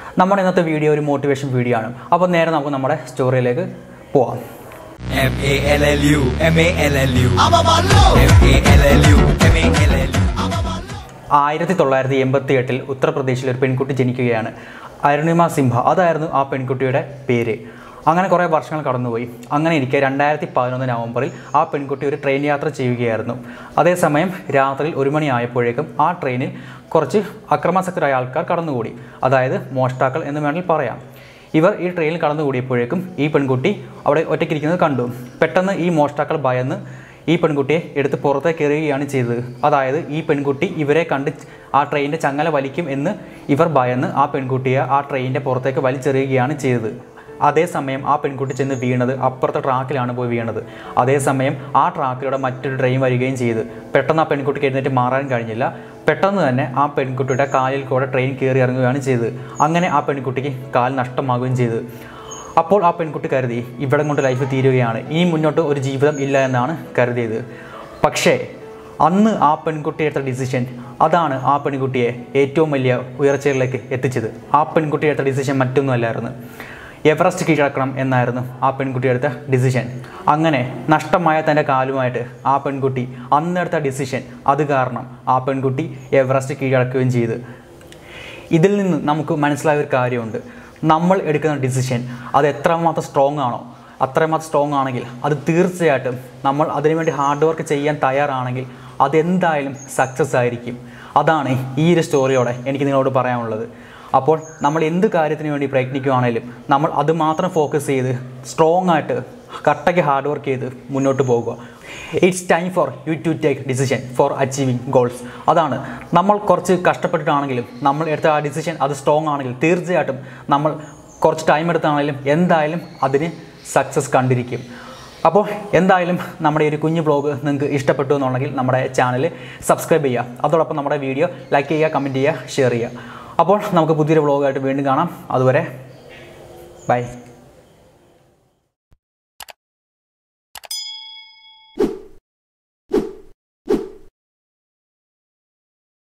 നമ്മുടെ ഇന്നത്തെ വീഡിയോ ഒരു മോട്ടിവേഷൻ വീഡിയോ ആണ് അപ്പോൾ നേരെ നമുക്ക് നമ്മുടെ സ്റ്റോറിയിലേക്ക് പോവാം M A L L U M A L L U M A L L U M A L L U ആയിരത്തി തൊള്ളായിരത്തി എൺപത്തി എട്ടിൽ ഉത്തർപ്രദേശിൽ ഒരു പെൺകുട്ടി ജനിക്കുകയാണ് അരുണിമ സിംഹ അതായിരുന്നു ആ പെൺകുട്ടിയുടെ പേര് അങ്ങനെ കുറേ വർഷങ്ങൾ കടന്നുപോയി അങ്ങനെ ഇരിക്കെ രണ്ടായിരത്തി പതിനൊന്ന് നവംബറിൽ ആ പെൺകുട്ടി ഒരു ട്രെയിൻ യാത്ര ചെയ്യുകയായിരുന്നു അതേസമയം രാത്രിയിൽ ഒരു മണി ആയപ്പോഴേക്കും ആ ട്രെയിനിൽ കുറച്ച് അക്രമാസക്തരായ ആൾക്കാർ കടന്നുകൂടി അതായത് മോഷ്ടാക്കൾ എന്ന് വേണമെങ്കിൽ പറയാം ഇവർ ഈ ട്രെയിനിൽ കടന്നുകൂടിയപ്പോഴേക്കും ഈ പെൺകുട്ടി അവിടെ ഒറ്റയ്ക്കിരിക്കുന്നത് കണ്ടു പെട്ടെന്ന് ഈ മോഷ്ടാക്കൾ ഭയന്ന് ഈ പെൺകുട്ടിയെ എടുത്ത് പുറത്തേക്ക് എറിയുകയാണ് ചെയ്തത് അതായത് ഈ പെൺകുട്ടി ഇവരെ കണ്ട് ആ ട്രെയിനിൻ്റെ ചങ്ങല വലിക്കും എന്ന് ഇവർ ഭയന്ന് ആ പെൺകുട്ടിയെ ആ ട്രെയിനിൻ്റെ പുറത്തേക്ക് വലിച്ചെറിയുകയാണ് ചെയ്തത് അതേസമയം ആ പെൺകുട്ടി ചെന്ന് വീണത് അപ്പുറത്തെ ട്രാക്കിലാണ് പോയി വീണത് അതേസമയം ആ ട്രാക്കിലൂടെ മറ്റൊരു ട്രെയിൻ വരികയും ചെയ്തു പെട്ടെന്ന് ആ പെൺകുട്ടിക്ക് എഴുന്നേറ്റ് മാറാൻ കഴിഞ്ഞില്ല പെട്ടെന്ന് തന്നെ ആ പെൺകുട്ടിയുടെ കാലിൽ കൂടെ ട്രെയിൻ കയറി ഇറങ്ങുകയാണ് ചെയ്തത് അങ്ങനെ ആ പെൺകുട്ടിക്ക് കാൽ നഷ്ടമാകുകയും ചെയ്തു അപ്പോൾ ആ പെൺകുട്ടി കരുതി ഇവിടെ കൊണ്ട് ലൈഫ് തീരുകയാണ് ഇനി മുന്നോട്ട് ഒരു ജീവിതം ഇല്ല എന്നാണ് കരുതിയത് പക്ഷേ അന്ന് ആ പെൺകുട്ടി എടുത്ത ഡിസിഷൻ അതാണ് ആ പെൺകുട്ടിയെ ഏറ്റവും വലിയ ഉയർച്ചയിലേക്ക് എത്തിച്ചത് ആ പെൺകുട്ടി എടുത്ത ഡിസിഷൻ മറ്റൊന്നുമല്ലായിരുന്നു എവറസ്റ്റ് കീഴടക്കണം എന്നായിരുന്നു ആ പെൺകുട്ടി എടുത്ത ഡിസിഷൻ അങ്ങനെ നഷ്ടമായ തൻ്റെ കാലുമായിട്ട് ആ പെൺകുട്ടി അന്നെടുത്ത ഡിസിഷൻ അത് കാരണം ആ പെൺകുട്ടി എവറസ്റ്റ് കീഴടക്കുകയും ചെയ്തു ഇതിൽ നിന്ന് നമുക്ക് മനസ്സിലായ ഒരു കാര്യമുണ്ട് നമ്മൾ എടുക്കുന്ന ഡിസിഷൻ അത് എത്രമാത്രം സ്ട്രോങ് ആണോ അത്രമാത്രം സ്ട്രോങ് ആണെങ്കിൽ അത് തീർച്ചയായിട്ടും നമ്മൾ അതിനുവേണ്ടി ഹാർഡ് വർക്ക് ചെയ്യാൻ തയ്യാറാണെങ്കിൽ അതെന്തായാലും സക്സസ് ആയിരിക്കും അതാണ് ഈ ഒരു സ്റ്റോറിയോടെ എനിക്ക് നിങ്ങളോട് പറയാനുള്ളത് അപ്പോൾ നമ്മൾ എന്ത് കാര്യത്തിന് വേണ്ടി പ്രയത്നിക്കുകയാണെങ്കിലും നമ്മൾ അത് മാത്രം ഫോക്കസ് ചെയ്ത് സ്ട്രോങ് ആയിട്ട് കട്ടയ്ക്ക് ഹാർഡ് വർക്ക് ചെയ്ത് മുന്നോട്ട് പോകുക it's time for you to take decision for achieving goals അതാണ് നമ്മൾ കുറച്ച് കഷ്ടപ്പെട്ടിട്ടാണെങ്കിലും നമ്മൾ എടുത്ത ആ ഡിസിഷൻ അത് സ്ട്രോങ് ആണെങ്കിൽ തീർച്ചയായിട്ടും നമ്മൾ കുറച്ച് ടൈം എടുത്താണെങ്കിലും എന്തായാലും അതിന് സക്സസ് കണ്ടിരിക്കും അപ്പോൾ എന്തായാലും നമ്മുടെ ഈ ഒരു കുഞ്ഞു ബ്ലോഗ് നിങ്ങൾക്ക് ഇഷ്ടപ്പെട്ടു എന്നുണ്ടെങ്കിൽ നമ്മുടെ ചാനൽ സബ്സ്ക്രൈബ് ചെയ്യുക അതോടൊപ്പം നമ്മുടെ വീഡിയോ ലൈക്ക് ചെയ്യുക കമൻറ്റ് ചെയ്യുക ഷെയർ ചെയ്യുക അപ്പോൾ നമുക്ക് പുതിയൊരു വ്ളോഗായിട്ട് വീണ്ടും കാണാം അതുവരെ ബൈ